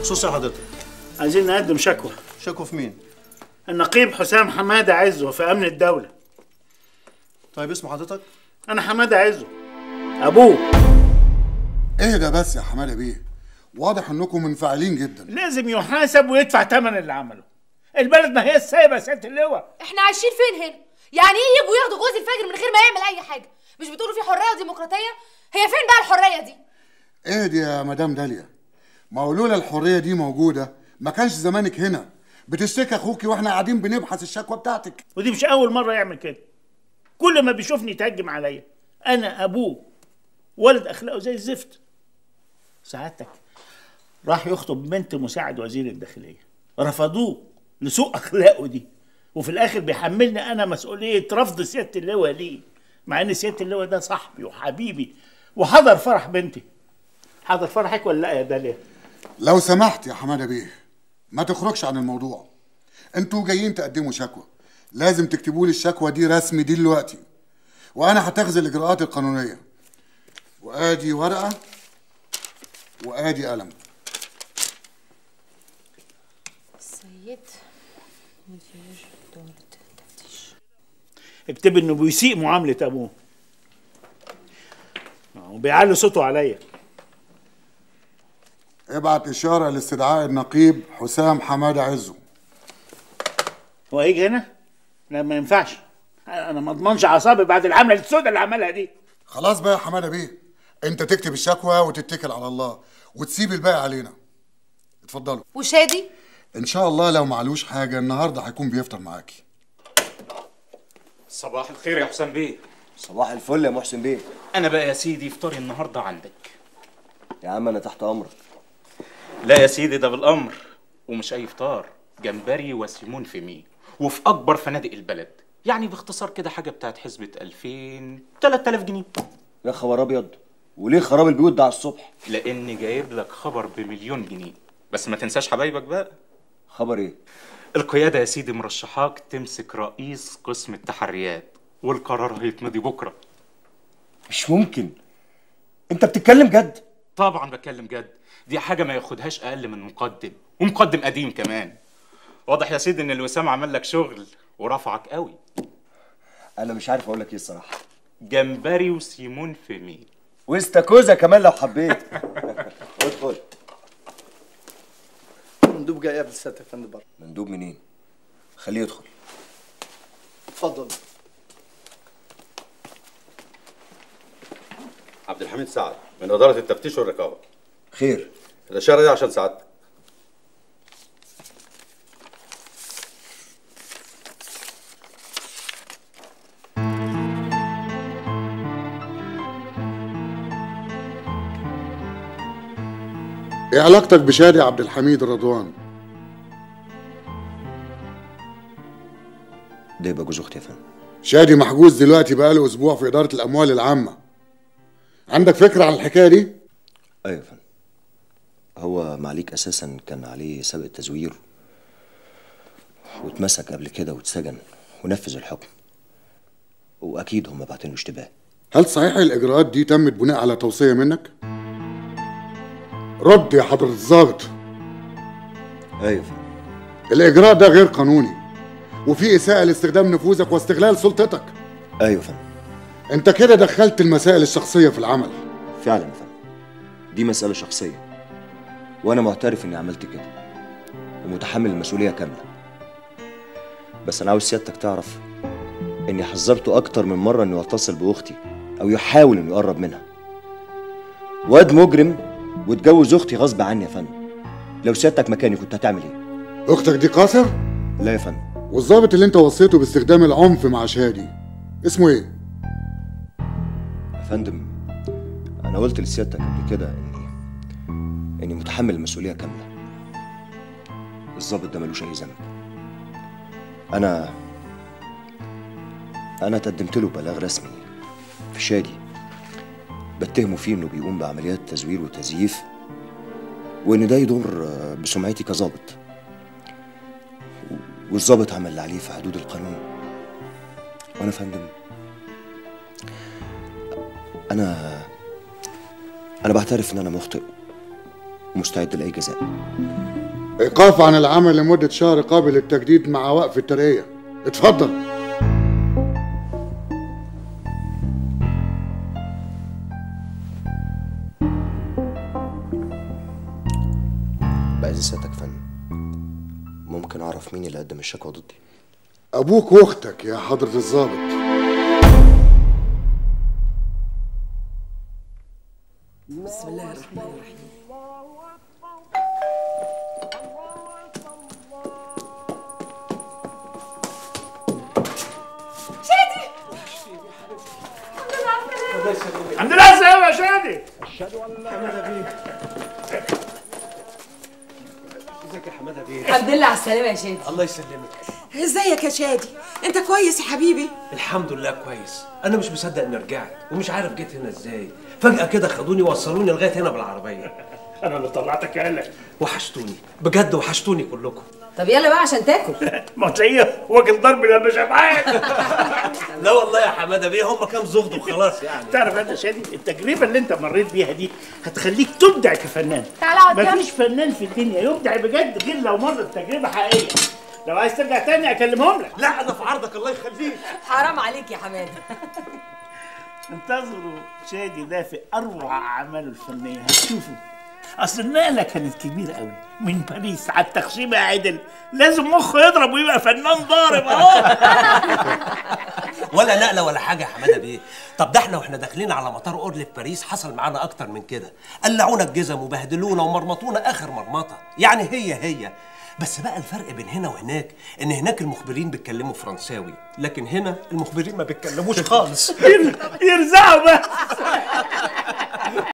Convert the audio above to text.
بخصوص حضرتك عايزين نقدم شكوى شكوى في مين النقيب حسام حماده عزه في امن الدوله طيب اسم حضرتك انا حماده عزه ابوه ايه ده بس يا حماده بيه واضح انكم منفعلين جدا لازم يحاسب ويدفع ثمن اللي عمله البلد ما هي السايبه يا سياده اللواء احنا عايشين فين هنا يعني ايه يجوا ياخدوا جوز الفجر من غير ما يعمل اي حاجه مش بتقولوا في حريه وديمقراطيه هي فين بقى الحريه دي ايه دي يا مدام داليا ما هو لولا الحريه دي موجوده ما كانش زمانك هنا بتشتكي اخوكي واحنا قاعدين بنبحث الشكوى بتاعتك ودي مش اول مره يعمل كده كل ما بيشوفني يتهجم عليا انا ابوه ولد اخلاقه زي الزفت سعادتك راح يخطب بنت مساعد وزير الداخليه رفضوه لسوء اخلاقه دي وفي الاخر بيحملني انا مسؤوليه رفض سياده اللواء ليه مع ان سياده اللواء ده صاحبي وحبيبي وحضر فرح بنتي حضر فرحك ولا لا يا داليا لو سمحت يا حماده بيه ما تخرجش عن الموضوع انتوا جايين تقدموا شكوى لازم تكتبوا لي الشكوى دي رسمي دلوقتي وانا هتخذ الاجراءات القانونيه وادي ورقه وادي قلم سيد مدير دورة التفتيش اكتب انه بيسيء معامله ابوه وبيعلي صوته عليا ابعت اشاره لاستدعاء النقيب حسام حماده عزه هو هيجي هنا؟ لا ما ينفعش انا ما اضمنش اعصابي بعد العمله السوداء اللي عملها دي خلاص بقى يا حماده بيه انت تكتب الشكوى وتتكل على الله وتسيب الباقي علينا اتفضلوا وشادي ان شاء الله لو معلوش حاجه النهارده هيكون بيفطر معاكي صباح الخير يا حسام بيه صباح الفل يا محسن بيه انا بقى يا سيدي فطاري النهارده عندك يا عم انا تحت امرك لا يا سيدي ده بالامر ومش اي فطار جمبري وسيمون في مي وفي اكبر فنادق البلد يعني باختصار كده حاجه بتاعت حسبه 2000 3000 جنيه يا خبر ابيض وليه خراب البيوت ده على الصبح لاني جايب لك خبر بمليون جنيه بس ما تنساش حبايبك بقى خبر ايه القياده يا سيدي مرشحاك تمسك رئيس قسم التحريات والقرار هيتمضي بكره مش ممكن انت بتتكلم جد طبعا بتكلم جد دي حاجه ما ياخدهاش اقل من مقدم ومقدم قديم كمان واضح يا سيدي ان الوسام عمل لك شغل ورفعك قوي انا مش عارف اقول لك ايه الصراحه جمبري وسيمون في مي واستاكوزا كمان لو حبيت ادخل مندوب جاي قبل سيادتك يا فندم بره مندوب منين خليه يدخل اتفضل عبد الحميد سعد من إدارة التفتيش والرقابة خير الإشارة دي عشان سعادتك ايه علاقتك بشادي عبد الحميد رضوان ده يبقى جوز اختي يا فندم شادي محجوز دلوقتي بقاله اسبوع في اداره الاموال العامه عندك فكره عن الحكايه دي ايوه يا فندم هو معليك اساسا كان عليه سابق تزوير واتمسك قبل كده واتسجن ونفذ الحكم واكيد هم باعتين له اشتباه هل صحيح الاجراءات دي تمت بناء على توصيه منك رد يا حضره الضابط ايوه يا فندم الاجراء ده غير قانوني وفي اساءه لاستخدام نفوذك واستغلال سلطتك ايوه يا فندم انت كده دخلت المسائل الشخصيه في العمل فعلا يا فندم دي مسألة شخصية وأنا معترف إني عملت كده ومتحمل المسؤولية كاملة بس أنا عاوز سيادتك تعرف إني حذرته أكتر من مرة إنه يتصل بأختي أو يحاول إنه يقرب منها واد مجرم واتجوز أختي غصب عني يا فندم لو سيادتك مكاني كنت هتعمل إيه؟ اختك دي قاصر لا يا فندم والضابط اللي انت وصيته باستخدام العنف مع شادي اسمه ايه يا فندم أنا قلت لسيادتك قبل كده إني إني متحمل المسؤولية كاملة الضابط ده ملوش أي ذنب أنا أنا تقدمت له بلاغ رسمي في شادي بتهمه فيه إنه بيقوم بعمليات تزوير وتزييف وإن ده يضر بسمعتي كظابط والظابط عمل اللي عليه في حدود القانون وأنا يا فندم أنا أنا بعترف إن أنا مخطئ ومستعد لاي جزاء ايقاف عن العمل لمده شهر قابل للتجديد مع وقف الترقيه اتفضل باذن سيادتك يا فندم ممكن اعرف مين اللي قدم الشكوى ضدي ابوك واختك يا حضره الضابط بسم الله الرحمن الرحيم الحمد لله على السلامة يا شادي الحمد لله على السلامة يا شادي الله يسلمك ازيك يا شادي انت كويس يا حبيبي الحمد لله كويس انا مش مصدق اني رجعت ومش عارف جيت هنا ازاي فجاه كده خدوني وصلوني لغايه هنا بالعربيه انا اللي طلعتك يالا وحشتوني بجد وحشتوني كلكم طب يلا بقى عشان تاكل ما تلاقيه واكل ضرب لما شبعان لا والله يا حماده بيه هم كام زغد وخلاص يعني تعرف انت شادي التجربه اللي انت مريت بيها دي هتخليك تبدع كفنان تعالى اقعد جنبي. مفيش فنان في الدنيا يبدع بجد غير لو مرت تجربه حقيقيه لو عايز ترجع تاني اكلمهم لك لا انا في عرضك الله يخليك حرام عليك يا حماده انتظروا شادي ده في اروع اعماله الفنيه هتشوفوا اصل النقله كانت كبيره قوي من باريس على التخشيبه يا عدل لازم مخه يضرب ويبقى فنان ضارب اهو ولا نقله ولا حاجه يا حماده بيه طب ده احنا واحنا داخلين على مطار اورلي في باريس حصل معانا اكتر من كده قلعونا الجزم وبهدلونا ومرمطونا اخر مرمطه يعني هي هي بس بقى الفرق بين هنا وهناك ان هناك المخبرين بيتكلموا فرنساوي لكن هنا المخبرين ما بيتكلموش خالص يرزعوا بس